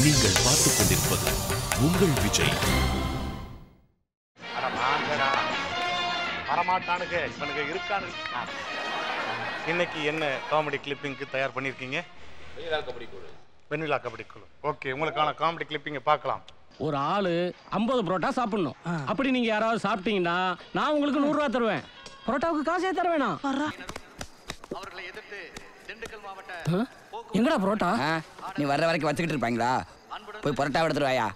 நீங்கள் பார்த்துக் கொண்டிருப்பது உங்கள் விஜய் அட வாங்கடா வரமாட்டானுங்க இவனுங்க இருக்கானு இன்னைக்கு என்ன காமெடி கிளிப்பிங்க்கு தயார் பண்ணியிருக்கீங்க வெண்ணிலா கபடி குழு ஓகே உங்களுக்கான காமெடி கிளிப்பிங்கை பார்க்கலாம் ஒரு ஆளு ஐம்பது புரோட்டா சாப்பிடணும் அப்படி நீங்க யாராவது சாப்பிட்டீங்கன்னா நான் உங்களுக்கு நூறு ரூபா தருவேன் புரோட்டாவுக்கு காசே தர வேணாம் அவர்களை எதிர்த்து திண்டுக்கல் மாவட்ட எங்கடா புரோட்டா ஆ, நீ வர்ற வரைக்கும் வச்சுக்கிட்டு இருப்பாங்களா போய் பரோட்டா எடுத்துட்டு வாயா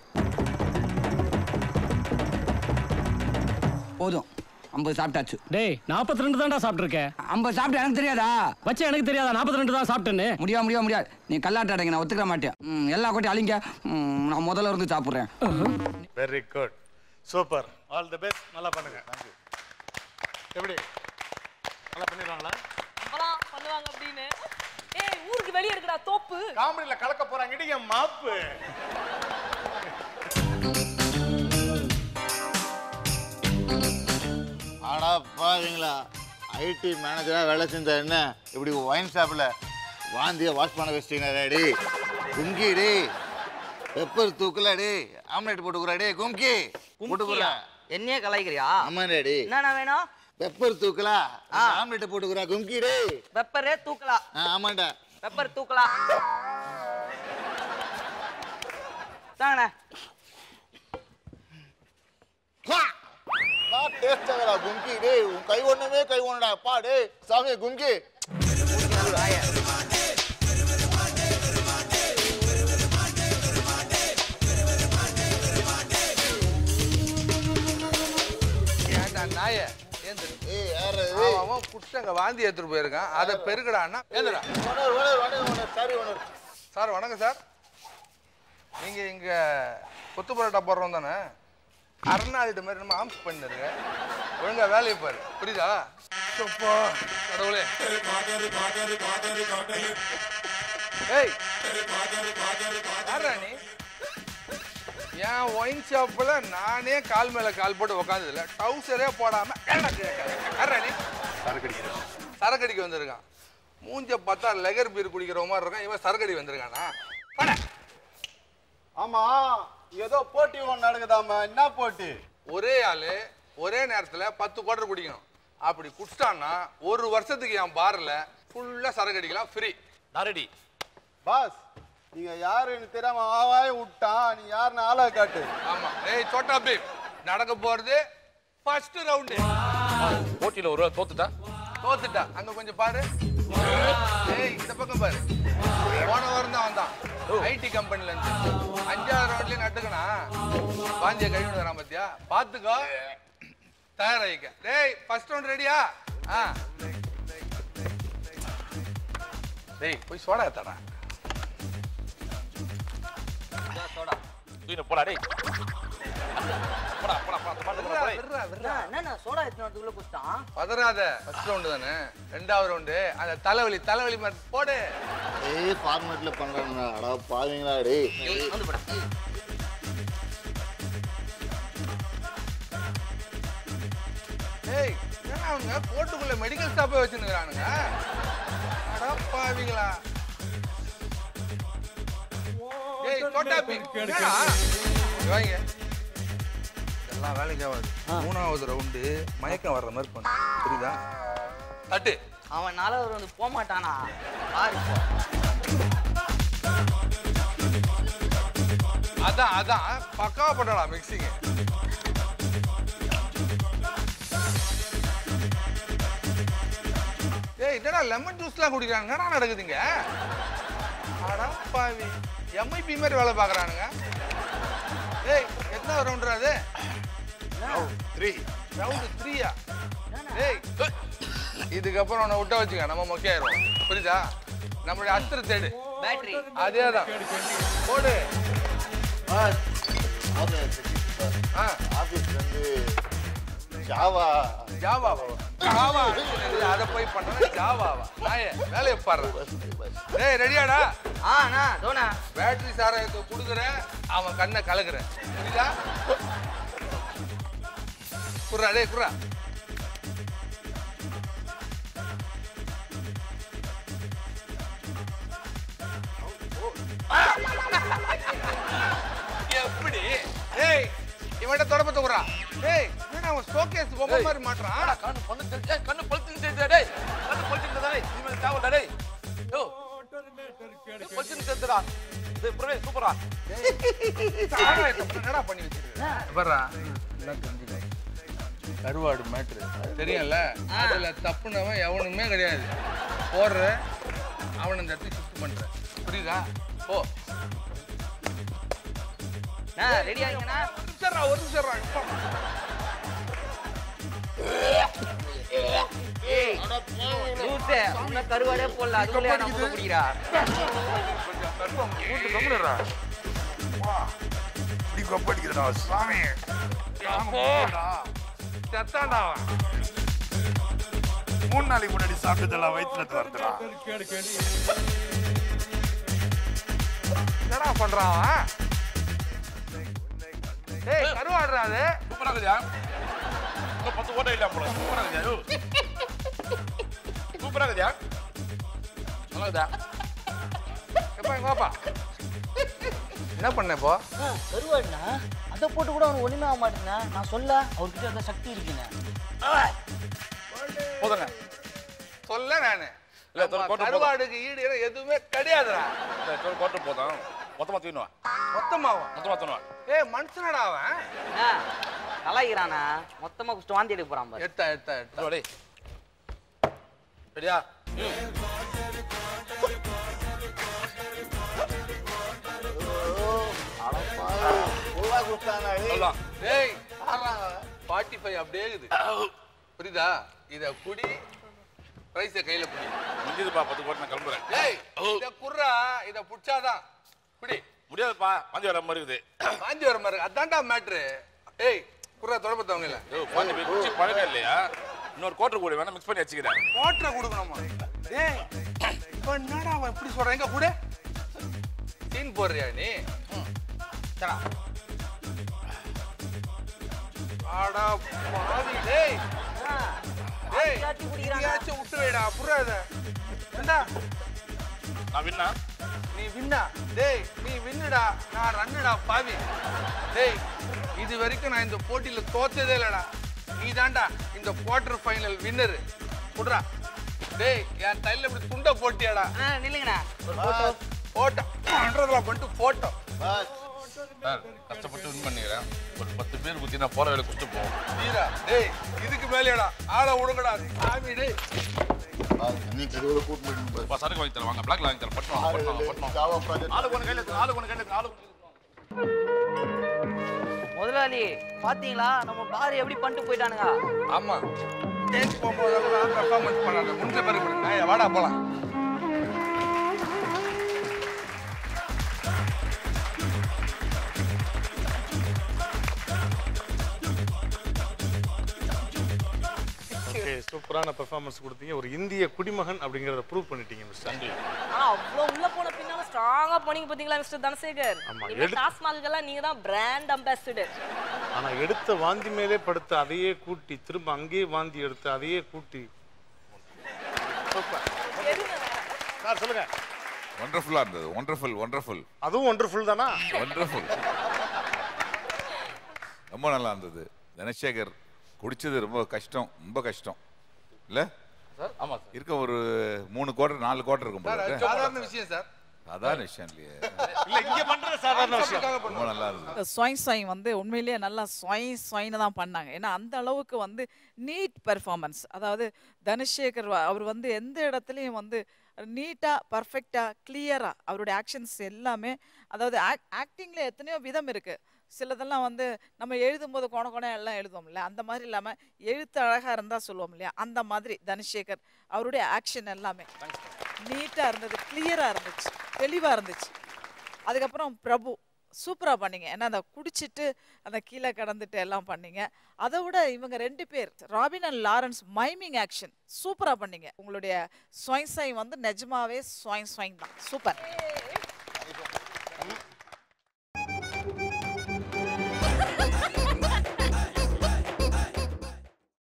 போதும் ஐம்பது சாப்பிட்டாச்சு டேய் நாற்பத்தி ரெண்டு தான்டா சாப்பிட்டுருக்கேன் ஐம்பது சாப்பிட்டு எனக்கு தெரியாதா வச்சு எனக்கு தெரியாதா நாற்பத்தி ரெண்டு தான் சாப்பிட்டேன்னு முடியாது முடியாது முடியாது நீ கல்லாட்ட அடைங்க நான் ஒத்துக்க மாட்டேன் ம், எல்லா கொட்டி அழிங்க ம், நான் முதல்ல இருந்து சாப்பிட்றேன் very good super all the best நல்லா பண்ணுங்க எப்படி நல்லா பண்ணிடுவாங்களா நம்பலாம் பண்ணுவாங்க அப்படின்னு ஏய் ஊருக்கு வெளியே இருக்குடா தோப்பு காமெடியில கலக்க போறாங்க இடி என் மாப்பு ஆடா பாவீங்களா ஐடி மேனேஜராக வேலை செஞ்சா என்ன இப்படி ஒயின் ஷாப்பில் வாந்தியை வாஷ் பண்ண வச்சிட்டீங்களா டே கும்கி டே பெப்பர் தூக்கல டே ஆம்லெட் போட்டுக்குறா டே கும்கி போட்டுக்குறா என்னையே கலாய்க்கிறியா ஆமா டேடி என்னண்ணா வேணும் பெப்பர் தூக்கலா ஆம்லெட் போட்டுக்குறா கும்கி டே பெப்பரே தூக்கலா ஆ, ஆமாண்டா பெப்பர் தூக்கலா தாங்கண்ணே நான் டேஸ்ட் ஆகலா கும்கி டே உன் கை ஒண்ணுமே கை ஒண்ணுடா பா டே சாமி கும்கி ஏன்டா நாய ஏந்திரு ஏய் யாரு அவன் அவன் குட்டங்க வாந்தி எடுத்துட்டு போயிருக்கான் அதை பெருக்கடான்னா ஏந்திரா owner owner owner owner sorry owner sir வணக்கம் சார் நீங்க இங்க கொத்து பரோட்டா போடுறோம் தானே அருணாளிட்ட மாதிரி நம்ம ஆம்ஸ் பண்ணிருங்க ஒழுங்கா வேலையை பாரு புரியுதா சொப்பா கடவுளே ஏய் யாரா நீ என் ஒயின் ஷாப்பில் நானே கால் மேல கால் போட்டு உக்காந்ததில்ல டவுசரே போடாம யாரா நீ சரக்கு அடிக்க வந்திருக்கான் மூஞ்ச பார்த்தா லெகர் பீர் குடிக்கிற மாதிரி இருக்கான் இவன் சரக்கு அடி வந்திருக்கானா போடா. ஆமா ஏதோ போட்டி ஒன்று நடக்குதாமா என்ன போட்டி ஒரே ஆளு ஒரே நேரத்துல பத்து குவார்டர் குடிக்கணும் அப்படி குடிச்சிட்டான்னா ஒரு வருஷத்துக்கு என் பார்ல ஃபுல்லா சரக்கு அடிக்கலாம் ஃப்ரீ நாரடி பாஸ் நீங்க யாருன்னு தெரியாம ஆவாயே விட்டான் நீ யாருன்னு ஆளை காட்டு ஆமா ஏய் சோட்டா பீம் நடக்க போறது ஃபர்ஸ்ட் ரவுண்டு போட்டியில ஒரு தோத்துட்டா தோத்துட்டா அங்க கொஞ்சம் பாரு ஏய் இந்த பக்கம் பாரு போன வாரம் தான் வந்தான் ஐடி கம்பெனில இருந்து அஞ்சாவது ரவுண்ட்லயே நட்டுக்கணா வாந்திய கழிவு வரான் பாத்தியா பாத்துக்கோ தயாராகிக்க டேய் ஃபர்ஸ்ட் ரவுண்ட் ரெடியா ஆ டேய் போய் சோடா தடா தூக்கிட்டு போடா டேய் போடா போடா போடா பாத்து போடா போடா. விட்றா விட்றா என்ன சோடா எத்தனை வரதுக்குள்ள குடிச்சிட்டான் பதறாத ஃபர்ஸ்ட் ரவுண்டு தானே ரெண்டாவது ரவுண்டு அந்த தலைவலி தலைவலி மாதிரி போடு ஏய் ஃபார்மேட்ல பண்றாங்க அடா பாவீங்களா டேய் வந்து போட ஏய் என்ன அவங்க கோட்டுக்குள்ள மெடிக்கல் ஷாப்பே வச்சுருக்கானுங்க அடப்பாவீங்களா ஏய் கோட்டாப்பி என்னடா இங்க வாங்க எல்லாம் வேலைக்கு ஆகாது மூணாவது ரவுண்டு மயக்கம் வர்ற மாதிரி பண்ணு புரியுதா தட்டு அவன் நாலாவது வந்து போக மாட்டானா பாரு இப்போ. அதான் அதான் பக்காவா பண்ணடா மிக்சிங் ஏய் என்னடா லெமன் ஜூஸ்லாம் குடிக்கிறாங்க என்னடா நடக்குதுங்க அடா பாவி எம்ஐபி மாதிரி வேலை பார்க்கறானுங்க ஏய் எத்தனை ரவுண்டரா அது த்ரீ ரவுண்டு த்ரீயா ஏய் இதுக்கப்புறம் உன்னை விட்ட வச்சுக்க நம்ம மொக்கையாயிருவோம் புரியுதா நம்மளுடைய அஸ்திர தேடு பேட்டரி அதேதான் போடு பாஸ் ஆ ஆபீஸ்ல இருந்து ஜாவா ஜாவாவா ஜாவா அதை போய் பண்ணா ஜாவாவா நாயே வேலையை பாரு டேய் ரெடியாடா ஆ அண்ணா தோணா பேட்டரி சாராயத்தை கொடுக்குறேன் அவன் கண்ணை கலக்குறேன் புரியுதா குர்ரா டேய் குர்ரா அவன்கிட்ட தொடப்பத்தை விட்றா ஏய் என்ன அவன் ஷோகேஸ் பொம்மை மாதிரி மாட்டுறான் கண்ணு பொண்ணு தெரிஞ்சு ஏய், கண்ணு பழுத்து தெரிஞ்சு டேய் கண்ணு பழுத்து டேய் இனிமேல் தேவை டேய் யோ பழுத்து தெரிஞ்சுடா டேய் புரவே சூப்பரா சாராயத்தை போட்டு என்னடா பண்ணி வச்சிருக்க வர்றா எல்லாம் தெரிஞ்சுக்க கருவாடு மேட்ரு தெரியும்ல அதுல தப்புனவன் எவனுமே கிடையாது போடுற அவனை இந்த இடத்துக்கு ஷிஃப்ட் பண்ற புரியுதா போ ரெடி ஆகிங்கண்ணா ஒரு நிமிஷம்டா, ஒரு நிமிஷம்டா. இப்போ. லூசு உன்ன கருவாடே போடல அதுக்குள்ளே நம்ம குடிக்கிறா கூட்டு கம்முனுடா. வா. இப்படி கொப்படிக்கிறடா, சாமி. செத்தான்டா அவன். மூணு நாளைக்கு முன்னாடி சாப்பிட்டதெல்லாம் வயிற்றுல வருதுடா என்னடா பண்றான் அவன்? ஏய் கருவாடுறா அது சூப்பரா இருக்குதா இன்னும் பத்து ஓட்டை இல்ல போல சூப்பரா இருக்குதா யோ சூப்பரா இருக்குதா நல்லா இருக்குதா எப்பா இங்க வாப்பா என்ன பண்ண இப்போ கருவாடுண்ணா அதை போட்டு கூட அவனுக்கு ஒண்ணுமே ஆக மாட்டேங்கண்ணா நான் சொல்ல அவர்கிட்ட அந்த சக்தி இருக்குண்ணே போதுங்க சொல்ல நானு இல்ல, நம்ம போட்டு போதும். கருவாடுக்கு ஈடு இணை எதுவுமே கிடையாதுடா இந்த தோல் போட்டு போதும் மொத்தமா தூக்கினு வா மொத்தமாவும் மொத்தமா தூக்கினு வா ஏய் மனுஷனடா அவன் கலாய்க்கிறானா மொத்தமா குடிச்சிட்டு வாந்தி எடுக்க போறான் பாரு எடுத்தா எடுத்தா எடுத்தா இதோ டேய் சரியா பூவா கொடுத்தானா சொல்லலாம் டேய் ஃபார்ட்டி ஃபைவ் அப்படியே இருக்குது புரியுதா இத குடி பிரைஸ கையில புடி முடிஞ்சதுப்பா பத்து போட்டு நான் கிளம்புறேன் டேய் இத குர்ரா இத புடிச்சாதான் குடி முடியாதுப்பா மஞ்சள் வர மாதிரி இருக்குது வாந்தி வர மாதிரி இருக்கு. அதான்டா மேட்ரு ஏய் குர்ரா தொடப்பத்தவங்க இல்ல யோ பாண்டி போய் குடிச்சு பழக்கம் இல்லையா இன்னொரு கோட்டர் கூட வேணா மிக்ஸ் பண்ணி வச்சுக்கிறேன் வாட்டரை கொடுக்கணுமா டேய் இப்போ என்னடா அவன் இப்படி சொல்றான் எங்க கூட சீன் போடுறியா நீ ம். சரா ஆடா பாவி டேய் டேய் ஆத்தி குடிக்கிறானா? எங்கேயாச்சும் விட்டு வைடா புறா இத ஏண்டா நான் வின்னா நீ வின்னா டேய் நீ வின்னுடா நான் ரன்னுடா பாவி டேய் இது வரைக்கும் நான் இந்த போட்டியில தோத்ததே இல்லடா நீ தான்டா இந்த குவார்டர் ஃபைனல் வின்னரு குடுறா டேய் என் தைல இப்படி துண்டை போட்டியாடா ஆ நில்லுங்கண்ணா ஒரு போட்டோ போட்டோ பண்றதுல பண்ணிட்டு போட்டோ சார் கஷ்டப்பட்டு வின் பண்ணிக்கிறேன் ஒரு பத்து பேர் குத்தி நான் போற வேலை கொடுத்து போவோம் தீரா டேய் இதுக்கு மேலேடா ஆளை விடுங்கடா சாமி டேய் நீ கருவோட கூட்டு போயிட்டு அப்பா சரக்கு வாங்கி தரேன் வாங்க பிளாக்ல வாங்கி தரேன் பட்டு வாங்க, பட்டு வாங்க, பட்டு வாங்க. ஜாவா ப்ராஜெக்ட் ஆளுக்கு ஒன்று கையில் ஆளுக்கு ஒன்று கையில் ஆளுக்கு முதலாளி பாத்தீங்களா நம்ம பாரு எப்படி பண்ணிட்டு போயிட்டானுங்க ஆமா ஸ்டேஜ் போகும்போது கூட பெர்ஃபார்மன்ஸ் பண்ணாத முடிஞ்ச பிறகு பண்ணு. ஏய், வாடா போலாம் ஓகே சூப்பரான பெர்ஃபார்மன்ஸ் கொடுத்தீங்க ஒரு இந்திய குடிமகன் அப்படிங்கிறத ப்ரூவ் பண்ணிட்டீங்க மிஸ்டர் ஆனா அவ்வளவு உள்ள போன பின்னால ஸ்ட்ராங்கா பண்ணீங்க பாத்தீங்களா மிஸ்டர் தனசேகர் ஆமா, இந்த எடு- டாஸ்மாகுக்கெல்லாம் நீங்க தான் பிராண்ட் அம்பாசிடர் ஆனா எடுத்த வாந்தி மேலே படுத்து அதையே கூட்டி திரும்ப அங்கேயே வாந்தி எடுத்து அதையே கூட்டி சார் சொல்லுங்க ஒண்டர்ஃபுல்லாக இருந்தது ஒண்டர்ஃபுல் ஒண்டர்ஃபுல் அதுவும் ஒண்டர்ஃபுல் தானா ஒண்டர்ஃபுல் ரொம்ப நல்லா இருந்தது தனசேகர் குடிச்சது ரொம்ப கஷ்டம் ரொம்ப கஷ்டம் இல்ல ஆமா சார் இருக்க ஒரு மூணு குவார்டர் நாலு குவார்டர் இருக்கும் போல சார் அது இருக்கு. சாதாரண விஷயம் சார் சாதாரண விஷயம் இல்லையே இல்ல இங்க பண்ற சாதாரண விஷயம் ரொம்ப நல்லா இருந்தது ஸ்வைன் ஸ்வைன் வந்து உண்மையிலேயே நல்லா ஸ்வைன் ஸ்வைன்னு தான் பண்ணாங்க ஏன்னா அந்த அளவுக்கு வந்து நீட் பெர்ஃபார்மன்ஸ் அதாவது தனுஷேகர் வ- அவர் வந்து எந்த இடத்துலையும் வந்து நீட்டாக பர்ஃபெக்டாக கிளியராக அவருடைய ஆக்ஷன்ஸ் எல்லாமே அதாவது ஆக் ஆக்டிங்கில் எத்தனையோ விதம் இருக்குது சிலதெல்லாம் வந்து நம்ம எழுதும்போது கோண கோண எல்லாம் எழுதுவோம்ல அந்த மாதிரி இல்லாமல் எழுத்து அழகாக இருந்தால் சொல்லுவோம் இல்லையா அந்த மாதிரி தனுஷேகர் அவருடைய ஆக்ஷன் எல்லாமே நீட்டாக இருந்தது கிளியராக இருந்துச்சு தெளிவாக இருந்துச்சு அதுக்கப்புறம் பிரபு சூப்பராக பண்ணீங்க ஏன்னா அதை குடிச்சிட்டு அந்த கீழே கடந்துட்டு எல்லாம் பண்ணீங்க அதை விட இவங்க ரெண்டு பேர் Robin and Lawrence miming action சூப்பராக பண்ணீங்க உங்களுடைய ஸ்வைன் சை வந்து நிஜமாவே ஸ்வைன் ஸ்வைன் தான் சூப்பர்